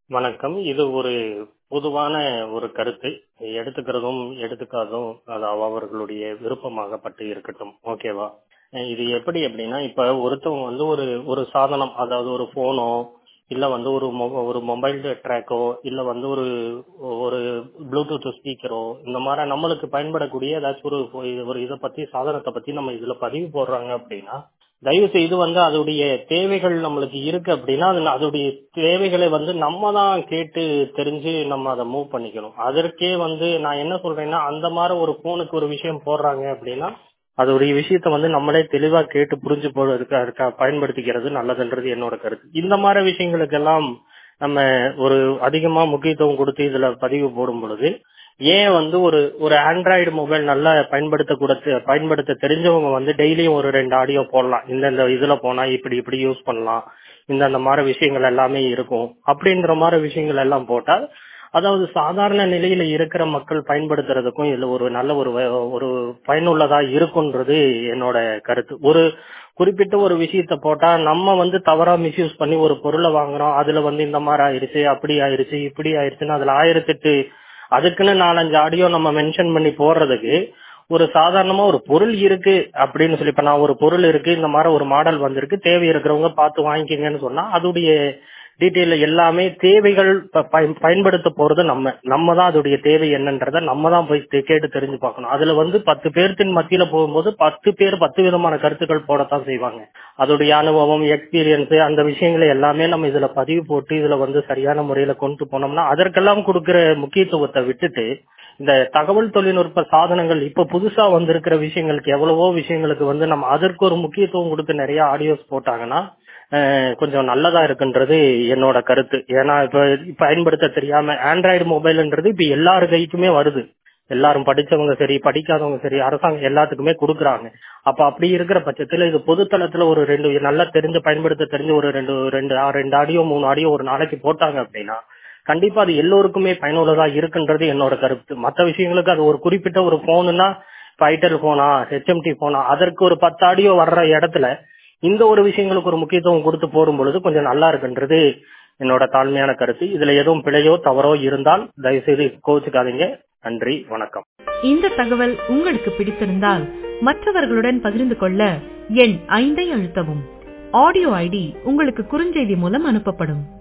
வணக்கம் இது ஒரு பொதுவான ஒரு கருத்து எடுத்துக்கிறதும் எடுத்துக்காதும் அது அவர்களுடைய விருப்பமாகப்பட்டு இருக்கட்டும் ஓகேவா அஹ் இது எப்படி அப்படின்னா இப்ப ஒருத்தவங்க வந்து ஒரு ஒரு சாதனம் அதாவது ஒரு போனோ இல்ல வந்து ஒரு மொ- ஒரு மொபைல் ட்ராக்கோ இல்ல வந்து ஒரு ஒரு ப்ளூடூத் ஸ்பீக்கரோ இந்த மாதிரி நம்மளுக்கு பயன்படக்கூடிய ஏதாச்சும் ஒரு ஒரு இதை பத்தி சாதனத்தை பத்தி நம்ம இதுல பதிவு போடுறாங்க அப்படின்னா தயவு செய்து வந்து அதோடைய தேவைகள் நம்மளுக்கு இருக்கு அப்படின்னா அது அதோடைய தேவைகளை வந்து நம்ம தான் கேட்டு தெரிஞ்சு நம்ம அதை மூவ் பண்ணிக்கணும் அதற்கே வந்து நான் என்ன சொல்றேன்னா அந்த மாதிரி ஒரு போனுக்கு ஒரு விஷயம் போடுறாங்க அப்படின்னா அதோடைய விஷயத்த வந்து நம்மளே தெளிவா கேட்டு புரிஞ்சு போடுறதுக்கு அதுக்கு பயன்படுத்திக்கிறது நல்லதுன்றது என்னோட கருத்து இந்த மாதிரி விஷயங்களுக்கெல்லாம் நம்ம ஒரு அதிகமா முக்கியத்துவம் கொடுத்து இதுல பதிவு போடும் பொழுது ஏன் வந்து ஒரு ஒரு ஆண்ட்ராய்டு மொபைல் நல்லா பயன்படுத்த கூட பயன்படுத்த தெரிஞ்சவங்க வந்து டெய்லியும் ஒரு ரெண்டு ஆடியோ போடலாம் இந்த இந்த இதுல போனா இப்படி இப்படி யூஸ் பண்ணலாம் இந்த அந்த மாதிரி விஷயங்கள் எல்லாமே இருக்கும் அப்படின்ற மாதிரி விஷயங்கள் எல்லாம் போட்டா அதாவது சாதாரண நிலையில இருக்கிற மக்கள் பயன்படுத்துறதுக்கும் இதுல ஒரு நல்ல ஒரு வ- ஒரு பயனுள்ளதா இருக்கும்ன்றது என்னோட கருத்து ஒரு குறிப்பிட்ட ஒரு விஷயத்த போட்டா நம்ம வந்து தவறா மிஸ்யூஸ் பண்ணி ஒரு பொருளை வாங்குறோம் அதுல வந்து இந்த மாதிரி ஆயிருச்சு அப்படி ஆயிருச்சு இப்படி ஆயிருச்சுன்னு அதுல ஆயிரத்தெட்டு அதுக்குன்னு நாலஞ்சு ஆடியோ நம்ம மென்ஷன் பண்ணி போடுறதுக்கு ஒரு சாதாரணமா ஒரு பொருள் இருக்கு அப்படின்னு சொல்லி இப்ப நான் ஒரு பொருள் இருக்கு இந்த மாதிரி ஒரு மாடல் வந்திருக்கு தேவை இருக்கிறவங்க பார்த்து வாங்கிக்கங்கன்னு சொன்னா அதோடைய டீட்டெயில் எல்லாமே தேவைகள் ப- பயன்- பயன்படுத்த போறது நம்ம நம்ம தான் அதோடைய தேவை என்னன்றத நம்ம தான் போய் தே- கேட்டு தெரிஞ்சு பார்க்கணும் அதுல வந்து பத்து பேர்த்தின் மத்தியில போகும்போது பத்து பேர் பத்து விதமான கருத்துக்கள் போடத்தான் செய்வாங்க அதோடைய அனுபவம் எக்ஸ்பீரியன்ஸ் அந்த விஷயங்களை எல்லாமே நம்ம இதுல பதிவு போட்டு இதுல வந்து சரியான முறையில கொண்டு போனோம்னா அதற்கெல்லாம் கொடுக்கிற முக்கியத்துவத்தை விட்டுட்டு இந்த தகவல் தொழில்நுட்ப சாதனங்கள் இப்ப புதுசா வந்திருக்கிற விஷயங்களுக்கு எவ்வளவோ விஷயங்களுக்கு வந்து நம்ம அதற்கு ஒரு முக்கியத்துவம் கொடுத்து நிறைய ஆடியோஸ் போட்டாங்கன்னா அஹ், கொஞ்சம் நல்லதா இருக்குன்றது என்னோட கருத்து ஏன்னா இப்ப பயன்படுத்த தெரியாம ஆண்ட்ராய்டு மொபைல்ன்றது இப்ப எல்லார் கைக்குமே வருது எல்லாரும் படிச்சவங்க சரி படிக்காதவங்க சரி அரசாங்கம் எல்லாத்துக்குமே கொடுக்குறாங்க அப்ப அப்படி இருக்கிற பட்சத்துல இது பொதுத்தளத்துல ஒரு ரெண்டு நல்லா தெரிஞ்சு பயன்படுத்த தெரிஞ்ச ஒரு ரெண்டு ரெண்டு ஆ- ரெண்டு ஆடியோ மூணு ஆடியோ ஒரு நாளைக்கு போட்டாங்க அப்படின்னா கண்டிப்பா அது எல்லோருக்குமே பயனுள்ளதா இருக்குன்றது என்னோட கருத்து மற்ற விஷயங்களுக்கு அது ஒரு குறிப்பிட்ட ஒரு போனுன்னா ஃபைட்டர் போனா ஹெச்எம்டி போனா அதற்கு ஒரு பத்து ஆடியோ வர்ற இடத்துல இந்த ஒரு விஷயங்களுக்கு ஒரு முக்கியத்துவம் கொடுத்து போடும் பொழுது கொஞ்சம் நல்லா இருக்குன்றது என்னோட தாழ்மையான கருத்து இதுல எதுவும் பிழையோ தவறோ இருந்தால் தயவுசெய்து கோச்சுக்காதீங்க நன்றி வணக்கம் இந்த தகவல் உங்களுக்கு பிடித்திருந்தால் மற்றவர்களுடன் பகிர்ந்து கொள்ள எண் ஐந்தை அழுத்தவும் ஆடியோ ஐடி உங்களுக்கு குறுஞ்செய்தி மூலம் அனுப்பப்படும்